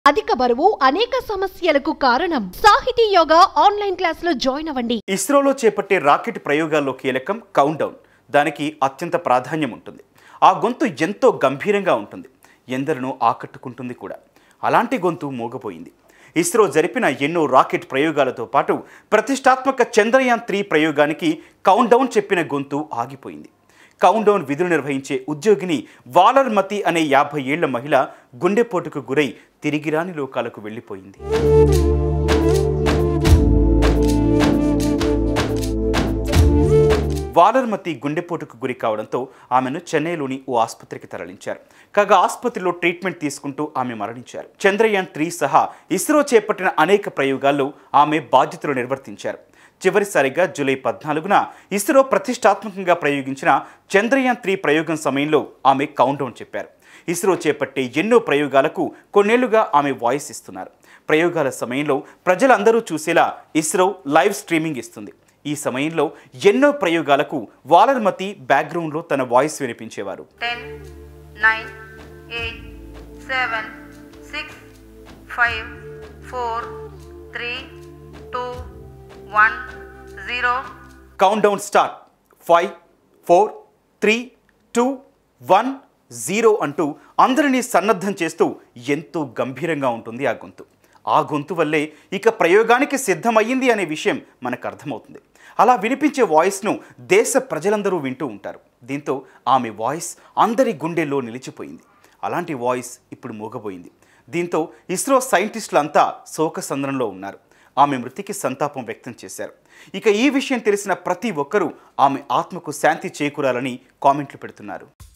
అధిక బరువు అనేక సమస్యలకు కారణం సాహితీ యోగా ఆన్లైన్ క్లాసులో జాయిన్ అవ్వండి ఇస్రోలో చేపట్టే రాకెట్ ప్రయోగాల్లో కీలకం కౌంట్ డౌన్ దానికి అత్యంత ప్రాధాన్యం ఉంటుంది ఆ గొంతు ఎంతో గంభీరంగా ఉంటుంది ఎందరినో ఆకట్టుకుంటుంది కూడా అలాంటి గొంతు మోగపోయింది ఇస్రో జరిపిన ఎన్నో రాకెట్ ప్రయోగాలతో పాటు ప్రతిష్టాత్మక చంద్రయాన్ త్రీ ప్రయోగానికి కౌంట్ డౌన్ చెప్పిన గొంతు ఆగిపోయింది కౌంట్ డౌన్ విధులు నిర్వహించే ఉద్యోగిని వాలర్మతి అనే యాభై ఏళ్ల మహిళ గుండెపోటుకు గురై తిరిగిరాని లోకాలకు వెళ్ళిపోయింది వాలర్మతి గుండెపోటుకు గురి కావడంతో ఆమెను చెన్నైలోని ఓ ఆసుపత్రికి తరలించారు కాగా ఆసుపత్రిలో ట్రీట్మెంట్ తీసుకుంటూ ఆమె మరణించారు చంద్రయాన్ త్రీ సహా ఇస్రో చేపట్టిన అనేక ప్రయోగాల్లో ఆమె బాధ్యతలు నిర్వర్తించారు చివరిసారిగా జూలై పద్నాలుగున ఇస్రో ప్రతిష్టాత్మకంగా ప్రయోగించిన చంద్రయాన్ త్రీ ప్రయోగం సమయంలో ఆమె కౌంటౌన్ చెప్పారు ఇస్రో చేపట్టే ఎన్నో ప్రయోగాలకు కొన్నేళ్లుగా ఆమె వాయిస్ ఇస్తున్నారు ప్రయోగాల సమయంలో ప్రజలందరూ చూసేలా ఇస్రో లైవ్ స్ట్రీమింగ్ ఇస్తుంది ఈ సమయంలో ఎన్నో ప్రయోగాలకు వాలర్మతి బ్యాక్గ్రౌండ్లో తన వాయిస్ వినిపించేవారు ten nine eight seven six five four three two one zero countdown start five four three two one zero అంటూ అందరినీ సన్నద్ధం చేస్తూ ఎంతో గంభీరంగా ఉంటుంది ఆ గొంతు ఆ గొంతు వల్లే ఇక ప్రయోగానికి సిద్ధమయ్యింది అనే విషయం మనకు అర్థమవుతుంది అలా వినిపించే వాయిస్ను దేశ ప్రజలందరూ వింటూ ఉంటారు దీంతో ఆమె వాయిస్ అందరి గుండెల్లో నిలిచిపోయింది అలాంటి వాయిస్ ఇప్పుడు మూగబోయింది దీంతో ఇస్రో సైంటిస్టులంతా శోకసంద్రంలో ఉన్నారు ఆమె మృతికి సంతాపం వ్యక్తం చేశారు ఇక ఈ విషయం తెలిసిన ప్రతి ఒక్కరూ ఆమె ఆత్మకు శాంతి చేకూరాలని కామెంట్లు పెడుతున్నారు